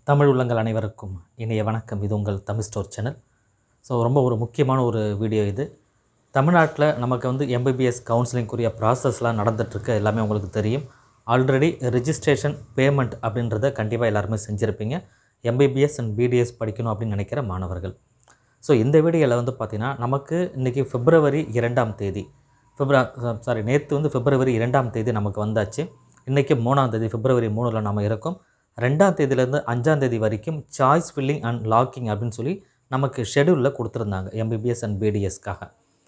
தமிழ் உள்ளங்கள் அனைவருக்கும் இனிய வணக்கம் இது உங்கள் தமிழ் ஸ்டோர் சேனல் ஸோ ரொம்ப ஒரு முக்கியமான ஒரு வீடியோ இது தமிழ்நாட்டில் நமக்கு வந்து எம்பிபிஎஸ் கவுன்சிலிங்குரிய ப்ராசஸ்லாம் நடந்துகிட்ருக்கு எல்லாமே உங்களுக்கு தெரியும் ஆல்ரெடி ரிஜிஸ்ட்ரேஷன் பேமெண்ட் அப்படின்றத கண்டிப்பாக எல்லாருமே செஞ்சுருப்பீங்க எம்பிபிஎஸ் அண்ட் பிடிஎஸ் படிக்கணும் அப்படின்னு நினைக்கிற மாணவர்கள் ஸோ இந்த வீடியோவில் வந்து பார்த்திங்கன்னா நமக்கு இன்றைக்கி பிப்ரவரி இரண்டாம் தேதி பிப்ர சாரி நேற்று வந்து பிப்ரவரி இரண்டாம் தேதி நமக்கு வந்தாச்சு இன்றைக்கி மூணாம் தேதி பிப்ரவரி மூணில் நம்ம இருக்கோம் ரெண்டாம் தேதியிலேருந்து அஞ்சாம் தேதி வரைக்கும் சாய்ஸ் ஃபில்லிங் அண்ட் லாக்கிங் அப்படின்னு சொல்லி நமக்கு ஷெடியூலில் கொடுத்துருந்தாங்க எம்பிபிஎஸ் அண்ட் பிடிஎஸ்க்காக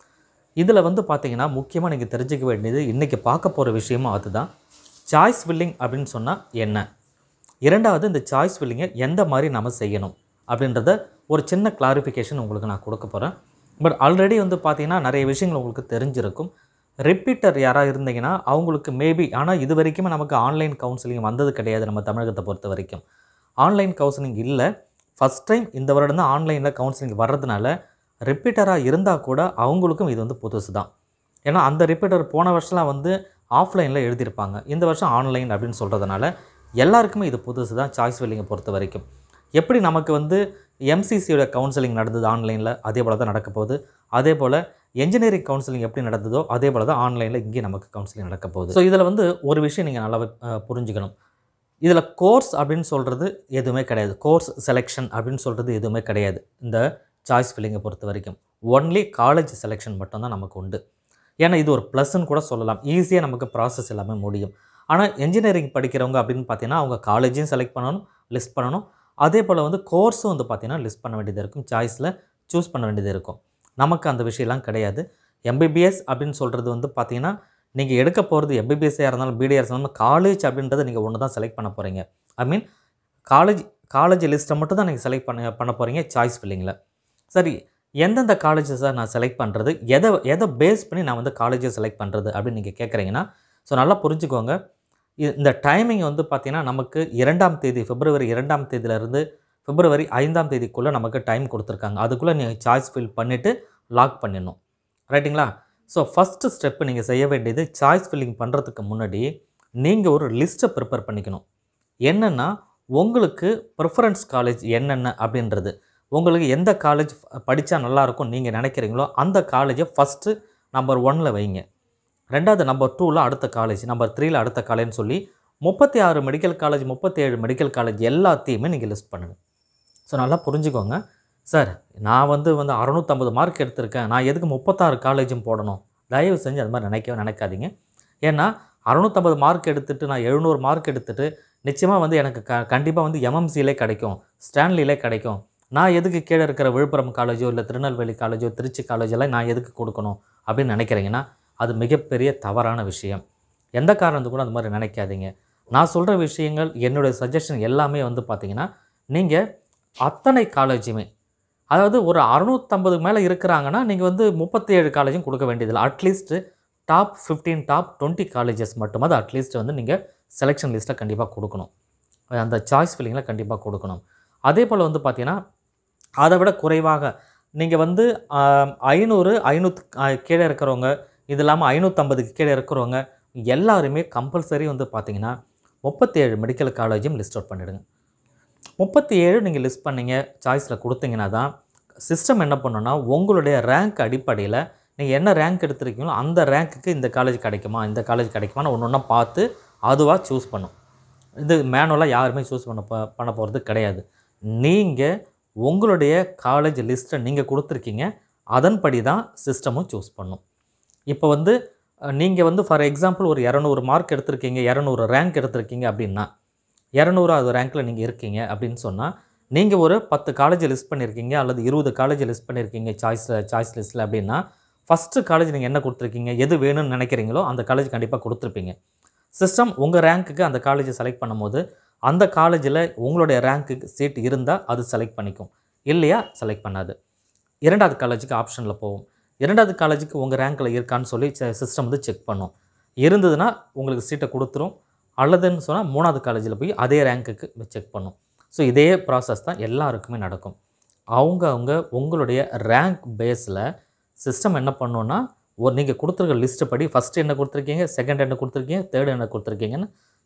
இதில் வந்து பார்த்தீங்கன்னா முக்கியமாக நீங்கள் தெரிஞ்சுக்க வேண்டியது இன்றைக்கி பார்க்க போகிற விஷயமும் அதுதான் சாய்ஸ் ஃபில்லிங் அப்படின்னு சொன்னால் என்ன இரண்டாவது இந்த சாய்ஸ் ஃபில்லிங்கை எந்த மாதிரி நம்ம செய்யணும் அப்படின்றத ஒரு சின்ன கிளாரிஃபிகேஷன் உங்களுக்கு நான் கொடுக்க போகிறேன் பட் ஆல்ரெடி வந்து பார்த்தீங்கன்னா நிறைய விஷயங்கள் உங்களுக்கு தெரிஞ்சிருக்கும் ரிப்பீட்டர் யாராக இருந்தீங்கன்னா அவங்களுக்கு மேபி ஆனால் இது வரைக்குமே நமக்கு ஆன்லைன் கவுன்சிலிங் வந்தது கிடையாது நம்ம தமிழகத்தை பொறுத்த வரைக்கும் ஆன்லைன் கவுன்சிலிங் இல்லை ஃபஸ்ட் டைம் இந்த வருடம் தான் ஆன்லைனில் கவுன்சிலிங் வர்றதுனால ரிப்பீட்டராக இருந்தால் கூட அவங்களுக்கும் இது வந்து புதுசு தான் ஏன்னா அந்த ரிப்பீட்டர் போன வருஷம்லாம் வந்து ஆஃப்லைனில் எழுதியிருப்பாங்க இந்த வருஷம் ஆன்லைன் அப்படின்னு சொல்கிறதுனால எல்லாருக்குமே இது புதுசு தான் சாய்ஸ் வெல்லிங்கை பொறுத்த வரைக்கும் எப்படி நமக்கு வந்து எம்சிசியோட கவுன்சிலிங் நடந்தது ஆன்லைனில் அதே போல் தான் நடக்க போகுது அதே போல் என்ஜினியரிங் கவுன்சிலிங் எப்படி நடந்ததோ அதே போல் தான் ஆன்லைனில் இங்கே நமக்கு கவுன்சிலிங் நடக்க போகுது ஸோ இதில் வந்து ஒரு விஷயம் நீங்கள் நல்லா புரிஞ்சுக்கணும் இதில் கோர்ஸ் அப்படின்னு சொல்கிறது எதுவுமே கிடையாது கோர்ஸ் செலெக்ஷன் அப்படின்னு சொல்கிறது எதுவுமே கிடையாது இந்த சாய்ஸ் ஃபில்லிங்கை பொறுத்த வரைக்கும் ஒன்லி காலேஜ் செலெக்ஷன் மட்டும்தான் நமக்கு உண்டு ஏன்னா இது ஒரு ப்ளஸ்ன்னு கூட சொல்லலாம் ஈஸியாக நமக்கு ப்ராசஸ் எல்லாமே முடியும் ஆனால் என்ஜினியரிங் படிக்கிறவங்க அப்படின்னு பார்த்தீங்கன்னா அவங்க காலேஜையும் செலக்ட் பண்ணணும் லிஸ்ட் பண்ணணும் அதே போல் வந்து கோர்ஸும் வந்து பார்த்திங்கன்னா லிஸ்ட் பண்ண வேண்டியது இருக்கும் சாய்ஸில் சூஸ் பண்ண வேண்டியது இருக்கும் நமக்கு அந்த விஷயம்லாம் கிடையாது எம்பிபிஎஸ் அப்படின்னு சொல்கிறது வந்து பார்த்திங்கன்னா நீங்கள் எடுக்க போகிறது எம்பிபிஎஸ்ஸாக இருந்தாலும் பிடிஆர் இருந்தாலும் காலேஜ் அப்படின்றத நீங்கள் ஒன்று தான் செலக்ட் பண்ண போகிறீங்க ஐ மீன் காலேஜ் காலேஜ் லிஸ்ட்டை மட்டும் தான் நீங்கள் செலக்ட் பண்ண பண்ண போகிறீங்க சாய்ஸ் ஃபில்லிங்கில் சரி எந்தெந்த காலேஜஸை நான் செலக்ட் பண்ணுறது எதை எதை பேஸ் பண்ணி நான் வந்து காலேஜை செலக்ட் பண்ணுறது அப்படின்னு நீங்கள் கேட்குறீங்கன்னா ஸோ நல்லா புரிஞ்சுக்கோங்க இ- இந்த டைமிங் வந்து பார்த்திங்கன்னா நமக்கு இரண்டாம் தேதி பிப்ரவரி இரண்டாம் தேதியிலேருந்து பிப்ரவரி ஐந்தாம் தேதிக்குள்ளே நமக்கு டைம் கொடுத்துருக்காங்க அதுக்குள்ளே நீங்கள் சாய்ஸ் ஃபில் பண்ணிவிட்டு லாக் பண்ணிடணும் ரைட்டுங்களா ஸோ ஃபஸ்ட்டு ஸ்டெப்பு நீங்கள் செய்ய வேண்டியது சாய்ஸ் ஃபில்லிங் பண்ணுறதுக்கு முன்னாடி நீங்கள் ஒரு லிஸ்ட்டை ப்ரிப்பேர் பண்ணிக்கணும் என்னென்னா உங்களுக்கு ப்ரிஃபரன்ஸ் காலேஜ் என்னென்ன அப்படின்றது உங்களுக்கு எந்த காலேஜ் படித்தா நல்லாயிருக்கும் நீங்கள் நினைக்கிறீங்களோ அந்த காலேஜை ஃபஸ்ட்டு நம்பர் ஒன்னில் வைங்க ரெண்டாவது நம்பர் டூவில் அடுத்த காலேஜ் நம்பர் த்ரீயில் அடுத்த காலேஜ்னு சொல்லி முப்பத்தி ஆறு மெடிக்கல் காலேஜ் முப்பத்தி ஏழு மெடிக்கல் காலேஜ் எல்லாத்தையுமே நீங்கள் லிஸ்ட் பண்ணுங்கள் ஸோ நல்லா புரிஞ்சுக்கோங்க சார் நான் வந்து வந்து அறநூற்றம்பது மார்க் எடுத்திருக்கேன் நான் எதுக்கு முப்பத்தாறு காலேஜும் போடணும் தயவு செஞ்சு அது மாதிரி நினைக்கவே நினைக்காதீங்க ஏன்னா அறநூற்றம்பது மார்க் எடுத்துட்டு நான் எழுநூறு மார்க் எடுத்துட்டு நிச்சயமாக வந்து எனக்கு க கண்டிப்பாக வந்து எம்எம்சியிலே கிடைக்கும் ஸ்டான்லியிலே கிடைக்கும் நான் எதுக்கு கீழே இருக்கிற விழுப்புரம் காலேஜோ இல்லை திருநெல்வேலி காலேஜோ திருச்சி காலேஜ் எல்லாம் நான் எதுக்கு கொடுக்கணும் அப்படின்னு நினைக்கிறீங்கன்னா அது மிகப்பெரிய தவறான விஷயம் எந்த காரணத்துக்கு கூட அந்த மாதிரி நினைக்காதீங்க நான் சொல்கிற விஷயங்கள் என்னுடைய சஜஷன் எல்லாமே வந்து பார்த்தீங்கன்னா நீங்கள் அத்தனை காலேஜுமே அதாவது ஒரு அறுநூற்றம்பது மேலே இருக்கிறாங்கன்னா நீங்கள் வந்து முப்பத்தி ஏழு காலேஜும் கொடுக்க வேண்டியதில்லை at least top fifteen top twenty colleges மட்டுமாவது அட்லீஸ்ட் வந்து நீங்கள் செலெக்ஷன் லிஸ்ட்டில் கண்டிப்பாக கொடுக்கணும் அந்த சாய்ஸ் ஃபில்லிங்கில் கண்டிப்பாக கொடுக்கணும் அதே போல் வந்து பார்த்தீங்கன்னா அதை விட குறைவாக நீங்கள் வந்து ஆம், ஐநூறு ஐநூற்று கீழே இருக்கிறவங்க இது இல்லாமல் ஐநூற்றம்பதுக்கு கீழே இருக்கிறவங்க எல்லாருமே கம்பல்சரி வந்து பார்த்தீங்கன்னா முப்பத்தேழு மெடிக்கல் காலேஜும் லிஸ்ட் அவுட் பண்ணிவிடுங்க முப்பத்தி ஏழு நீங்கள் லிஸ்ட் பண்ணீங்க சாய்ஸில் கொடுத்தீங்கன்னா தான் சிஸ்டம் என்ன பண்ணுன்னா உங்களுடைய ரேங்க் அடிப்படையில் நீங்கள் என்ன ரேங்க் எடுத்திருக்கீங்களோ அந்த ரேங்க்குக்கு இந்த காலேஜ் கிடைக்குமா இந்த காலேஜ் கிடைக்குமான்னு ஒன்று ஒன்றா பார்த்து அதுவாக சூஸ் பண்ணும் இது மேனுவலாக யாருமே சூஸ் பண்ண போ பண்ண போகிறது கிடையாது நீங்கள் உங்களுடைய காலேஜ் லிஸ்ட்டை நீங்கள் கொடுத்துருக்கீங்க அதன்படி தான் சிஸ்டமும் சூஸ் பண்ணும் இப்போ வந்து நீங்கள் வந்து ஃபார் எக்ஸாம்பிள் ஒரு இரநூறு மார்க் எடுத்திருக்கீங்க இரநூறு ரேங்க் எடுத்திருக்கீங்க அப்படின்னா இரநூறாவது ரேங்க்கில் நீங்கள் இருக்கீங்க அப்படின்னு சொன்னால் நீங்கள் ஒரு பத்து காலேஜ் லிஸ்ட் பண்ணியிருக்கீங்க அல்லது இருபது காலேஜ் லிஸ்ட் பண்ணியிருக்கீங்க சாய்ஸ் சாய்ஸ் லிஸ்ட்டில் அப்படின்னா ஃபஸ்ட்டு காலேஜ் நீங்கள் என்ன கொடுத்துருக்கீங்க எது வேணும்னு நினைக்கிறீங்களோ அந்த காலேஜ் கண்டிப்பாக கொடுத்துருப்பீங்க சிஸ்டம் உங்கள் ரேங்க்குக்கு அந்த காலேஜை செலக்ட் பண்ணும்போது அந்த காலேஜில் உங்களுடைய ரேங்க்குக்கு சீட் இருந்தால் அது செலக்ட் பண்ணிக்கும் இல்லையா செலக்ட் பண்ணாது இரண்டாவது காலேஜுக்கு ஆப்ஷனில் போகும் இரண்டாவது காலேஜுக்கு உங்கள் ரேங்க்கில் இருக்கான்னு சொல்லி சிஸ்டம் வந்து செக் பண்ணும் இருந்ததுன்னா உங்களுக்கு சீட்டை கொடுத்துரும் அல்லதுன்னு சொன்னால் மூணாவது காலேஜில் போய் அதே ரேங்க்குக்கு செக் பண்ணும் ஸோ இதே ப்ராசஸ் தான் எல்லாருக்குமே நடக்கும் அவங்க அவங்க உங்களுடைய ரேங்க் பேஸில் சிஸ்டம் என்ன பண்ணுன்னா ஒரு நீங்கள் கொடுத்துருக்க லிஸ்ட்டு படி ஃபஸ்ட்டு என்ன கொடுத்துருக்கீங்க செகண்ட் என்ன கொடுத்துருக்கீங்க தேர்ட் என்ன கொடுத்துருக்கீங்கன்னு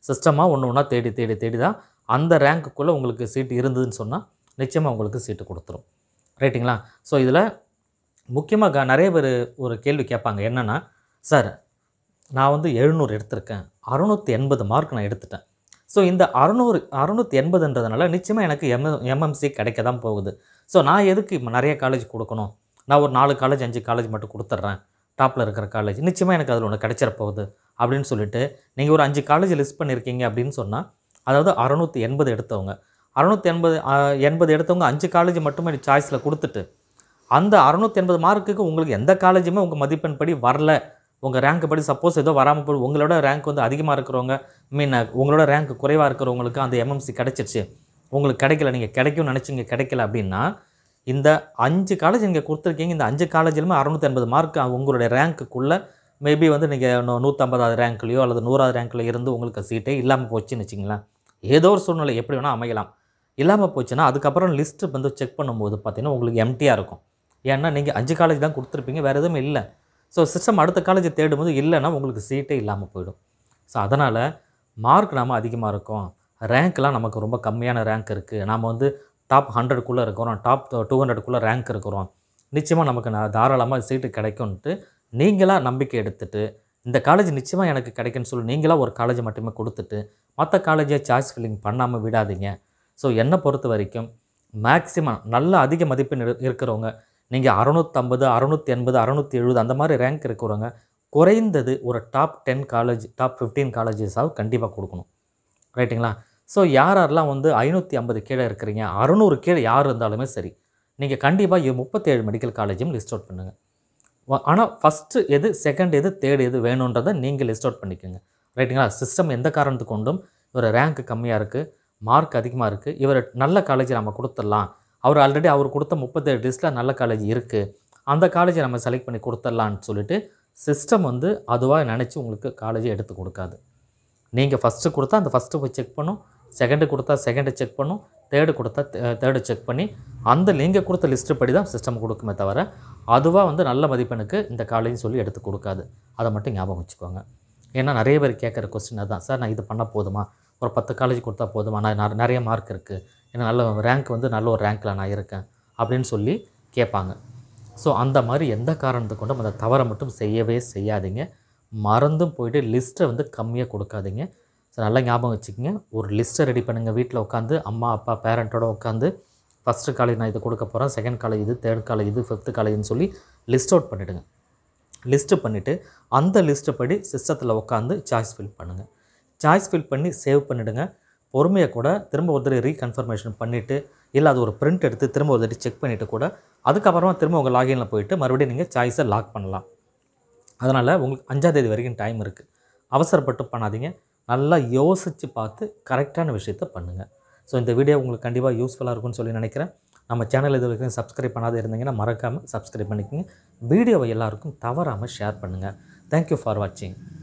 சிஸ்டமாக ஒன்று ஒன்றா தேடி தேடி தேடி தான் அந்த ரேங்க்குள்ளே உங்களுக்கு சீட்டு இருந்ததுன்னு சொன்னால் நிச்சயமாக உங்களுக்கு சீட்டு கொடுத்துரும் ரைட்டுங்களா ஸோ இதில் முக்கியமாக நிறைய பேர் ஒரு கேள்வி கேட்பாங்க என்னென்னா சார் நான் வந்து எழுநூறு எடுத்திருக்கேன் அறுநூற்றி எண்பது மார்க் நான் எடுத்துட்டேன் ஸோ இந்த அறுநூறு அறுநூற்றி எண்பதுன்றதுனால நிச்சயமாக எனக்கு எம் எம்எம்சி கிடைக்க தான் போகுது ஸோ நான் எதுக்கு இப்போ நிறைய காலேஜ் கொடுக்கணும் நான் ஒரு நாலு காலேஜ் அஞ்சு காலேஜ் மட்டும் கொடுத்துட்றேன் டாப்பில் இருக்கிற காலேஜ் நிச்சயமாக எனக்கு அதில் ஒன்று கிடைச்சிட போகுது அப்படின்னு சொல்லிட்டு நீங்கள் ஒரு அஞ்சு காலேஜ் லிஸ்ட் பண்ணியிருக்கீங்க அப்படின்னு சொன்னால் அதாவது அறநூற்றி எண்பது எடுத்தவங்க அறநூற்றி எண்பது எண்பது எடுத்தவங்க அஞ்சு காலேஜ் மட்டுமே சாய்ஸில் கொடுத்துட்டு அந்த அறநூற்றி எண்பது மார்க்குக்கு உங்களுக்கு எந்த காலேஜுமே உங்கள் மதிப்பெண் படி வரல உங்கள் ரேங்க் படி சப்போஸ் ஏதோ வராமல் போய் உங்களோட ரேங்க் வந்து அதிகமாக இருக்கிறவங்க மீன் உங்களோட ரேங்க் குறைவாக இருக்கிறவங்களுக்கு அந்த எம்எம்சி கிடைச்சிருச்சு உங்களுக்கு கிடைக்கல நீங்கள் கிடைக்கும்னு நினச்சிங்க கிடைக்கல அப்படின்னா இந்த அஞ்சு காலேஜ் நீங்கள் கொடுத்துருக்கீங்க இந்த அஞ்சு காலேஜிலுமே அறநூற்றி எண்பது மார்க் உங்களுடைய ரேங்க்குள்ளே மேபி வந்து நீங்கள் நூற்றம்பதாவது ரேங்க்லையோ அல்லது நூறாவது ரேங்க்கில் இருந்து உங்களுக்கு சீட்டே இல்லாமல் போச்சுன்னு வச்சிங்களேன் ஏதோ ஒரு சூழ்நிலை எப்படி வேணால் அமையலாம் இல்லாமல் போச்சுன்னா அதுக்கப்புறம் லிஸ்ட்டு வந்து செக் பண்ணும்போது பார்த்தீங்கன்னா உங்களுக்கு எம்டியாக இருக்கும் ஏன்னா நீங்கள் அஞ்சு காலேஜ் தான் கொடுத்துருப்பீங்க வேறு எதுவும் இல்லை ஸோ சிஸ்டம் அடுத்த காலேஜ் தேடும்போது இல்லைன்னா உங்களுக்கு சீட்டே இல்லாமல் போயிடும் ஸோ அதனால் மார்க் நாம் அதிகமாக இருக்கும் ரேங்க்லாம் நமக்கு ரொம்ப கம்மியான ரேங்க் இருக்குது நாம் வந்து டாப் ஹண்ட்ரடுக்குள்ளே இருக்கிறோம் டாப் டூ ஹண்ட்ரடுக்குள்ளே ரேங்க் இருக்கிறோம் நிச்சயமாக நமக்கு நான் தாராளமாக சீட்டு கிடைக்கும்ன்ட்டு நீங்களாக நம்பிக்கை எடுத்துட்டு இந்த காலேஜ் நிச்சயமாக எனக்கு கிடைக்குன்னு சொல்லி நீங்களாக ஒரு காலேஜ் மட்டுமே கொடுத்துட்டு மற்ற காலேஜை சாய்ஸ் ஃபில்லிங் பண்ணாமல் விடாதீங்க ஸோ என்னை பொறுத்த வரைக்கும் மேக்ஸிமம் நல்ல அதிக மதிப்பெண் இரு- இருக்கிறவங்க நீங்கள் அறநூற்றம்பது அறநூற்றி எண்பது அறநூற்றி எழுபது அந்த மாதிரி ரேங்க் இருக்கிறவங்க குறைந்தது ஒரு top ten college top fifteen காலேஜஸாவது கண்டிப்பாக கொடுக்கணும் ரைட்டுங்களா ஸோ யார் யாரெல்லாம் வந்து ஐநூற்றி ஐம்பது கீழே இருக்கிறீங்க அறநூறு கீழே யார் இருந்தாலுமே சரி நீங்கள் கண்டிப்பாக முப்பத்தேழு மெடிக்கல் காலேஜும் லிஸ்ட் அவுட் பண்ணுங்கள் ஆனால் ஃபஸ்ட்டு எது செகண்ட் எது தேர்ட் எது வேணுன்றதை நீங்கள் லிஸ்ட் அவுட் பண்ணிக்கோங்க ரைட்டுங்களா சிஸ்டம் எந்த காரணத்து கொண்டும் இவர் ரேங்க் கம்மியாக இருக்குது மார்க் அதிகமாக இருக்குது இவர் நல்ல காலேஜ் நம்ம கொடுத்துடலாம் அவர் ஆல்ரெடி அவர் கொடுத்த முப்பத்தேழு லிஸ்ட்டில் நல்ல காலேஜ் இருக்குது அந்த காலேஜை நம்ம செலக்ட் பண்ணி கொடுத்துடலான்னு சொல்லிட்டு சிஸ்டம் வந்து அதுவாக நினச்சி உங்களுக்கு காலேஜை எடுத்து கொடுக்காது நீங்கள் ஃபஸ்ட்டு கொடுத்தா அந்த ஃபஸ்ட்டு போய் செக் பண்ணும் செகண்டு கொடுத்தா செகண்டு செக் பண்ணும் தேர்டு கொடுத்தா தேர்டு செக் பண்ணி அந்த நீங்கள் கொடுத்த லிஸ்ட்டு படி தான் சிஸ்டம் கொடுக்குமே தவிர அதுவாக வந்து நல்ல மதிப்பெண்ணுக்கு இந்த காலேஜ் சொல்லி எடுத்து கொடுக்காது அதை மட்டும் ஞாபகம் வச்சுக்கோங்க ஏன்னா நிறைய பேர் கேட்குற கொஸ்டின் அதான் சார் நான் இது பண்ணால் போதுமா ஒரு பத்து காலேஜ் கொடுத்தா போதுமா நான் நிற- நிறைய மார்க் இருக்குது ஏன்னா நல்ல ரேங்க் வந்து நல்ல ஒரு ரேங்க்கில் நான் இருக்கேன் அப்படின்னு சொல்லி கேட்பாங்க ஸோ அந்த மாதிரி எந்த காரணத்தை கொண்டும் அந்த தவறை மட்டும் செய்யவே செய்யாதீங்க மறந்தும் போயிட்டு லிஸ்ட்டை வந்து கம்மியாக கொடுக்காதீங்க ஸோ நல்லா ஞாபகம் வச்சுக்கோங்க ஒரு லிஸ்ட்டை ரெடி பண்ணுங்கள் வீட்டில் உட்காந்து அம்மா அப்பா பேரண்ட்டோட உட்காந்து ஃபஸ்ட்டு காலேஜ் நான் இது கொடுக்க போகிறேன் செகண்ட் காலேஜ் இது தேர்ட் காலேஜ் இது ஃபிஃப்த்து காலேஜ்னு சொல்லி லிஸ்ட் அவுட் பண்ணிவிடுங்க லிஸ்ட்டு பண்ணிவிட்டு அந்த லிஸ்ட்டு படி சிஸ்டத்தில் உட்காந்து சாய்ஸ் ஃபில் பண்ணுங்கள் சாய்ஸ் ஃபில் பண்ணி சேவ் பண்ணிவிடுங்க பொறுமையாக கூட திரும்ப ஒரு தடவை ரீகன்ஃபர்மேஷன் பண்ணிவிட்டு இல்லை அது ஒரு பிரிண்ட் எடுத்து திரும்ப ஒரு தடவை செக் பண்ணிவிட்டு கூட அதுக்கப்புறமா திரும்ப உங்கள் லாகினில் போயிட்டு மறுபடியும் நீங்கள் சாய்ஸை லாக் பண்ணலாம் அதனால் உங்களுக்கு அஞ்சாம் தேதி வரைக்கும் டைம் இருக்குது அவசரப்பட்டு பண்ணாதீங்க நல்லா யோசித்து பார்த்து கரெக்டான விஷயத்த பண்ணுங்கள் ஸோ இந்த வீடியோ உங்களுக்கு கண்டிப்பாக யூஸ்ஃபுல்லாக இருக்கும்னு சொல்லி நினைக்கிறேன் நம்ம சேனல் இது வரைக்கும் சப்ஸ்கிரைப் பண்ணாத இருந்தீங்கன்னா மறக்காமல் சப்ஸ்கிரைப் பண்ணிக்கோங்க வீடியோவை எல்லாருக்கும் தவறாமல் ஷேர் பண்ணுங்கள் தேங்க்யூ ஃபார் வாட்சிங்